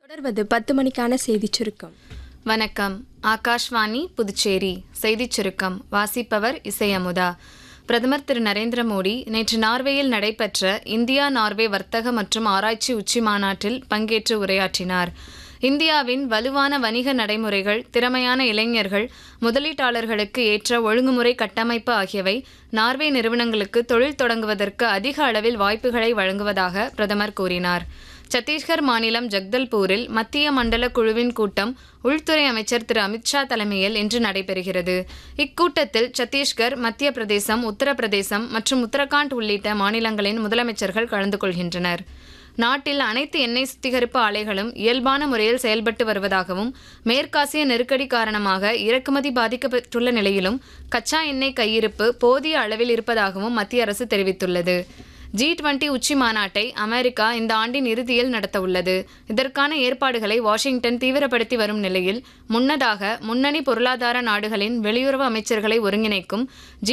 தொடர்வது பத்து மணிக்கான செய்திச் சுருக்கம் வணக்கம் ஆகாஷ்வாணி புதுச்சேரி செய்திச் சுருக்கம் வாசிப்பவர் இசை அமுதா பிரதமர் திரு நரேந்திர மோடி நேற்று நார்வேயில் நடைபெற்ற இந்தியா நார்வே வர்த்தக மற்றும் ஆராய்ச்சி உச்சி மாநாட்டில் பங்கேற்று உரையாற்றினார் இந்தியாவின் வலுவான வணிக நடைமுறைகள் திறமையான இளைஞர்கள் முதலீட்டாளர்களுக்கு ஏற்ற ஒழுங்குமுறை கட்டமைப்பு ஆகியவை நார்வே நிறுவனங்களுக்கு தொழில் தொடங்குவதற்கு அதிக அளவில் வாய்ப்புகளை வழங்குவதாக பிரதமர் கூறினார் சத்தீஸ்கர் மாநிலம் ஜக்தல்பூரில் மத்திய மண்டல குழுவின் கூட்டம் உள்துறை அமைச்சர் திரு அமித்ஷா தலைமையில் இன்று நடைபெறுகிறது இக்கூட்டத்தில் சத்தீஸ்கர் மத்திய பிரதேசம் உத்தரப்பிரதேசம் மற்றும் உத்தரகாண்ட் உள்ளிட்ட மாநிலங்களின் முதலமைச்சர்கள் கலந்து கொள்கின்றனர் நாட்டில் அனைத்து எண்ணெய் சுத்திகரிப்பு ஆலைகளும் இயல்பான முறையில் செயல்பட்டு வருவதாகவும் மேற்காசிய நெருக்கடி காரணமாக இறக்குமதி பாதிக்கப்பட்டுள்ள நிலையிலும் கச்சா எண்ணெய் கையிருப்பு போதிய அளவில் இருப்பதாகவும் மத்திய அரசு தெரிவித்துள்ளது ஜி டுவெண்டி உச்சி மாநாட்டை அமெரிக்கா இந்த ஆண்டின் இறுதியில் நடத்தவுள்ளது இதற்கான ஏற்பாடுகளை வாஷிங்டன் தீவிரப்படுத்தி வரும் நிலையில் முன்னதாக முன்னணி பொருளாதார நாடுகளின் வெளியுறவு அமைச்சர்களை ஒருங்கிணைக்கும் ஜி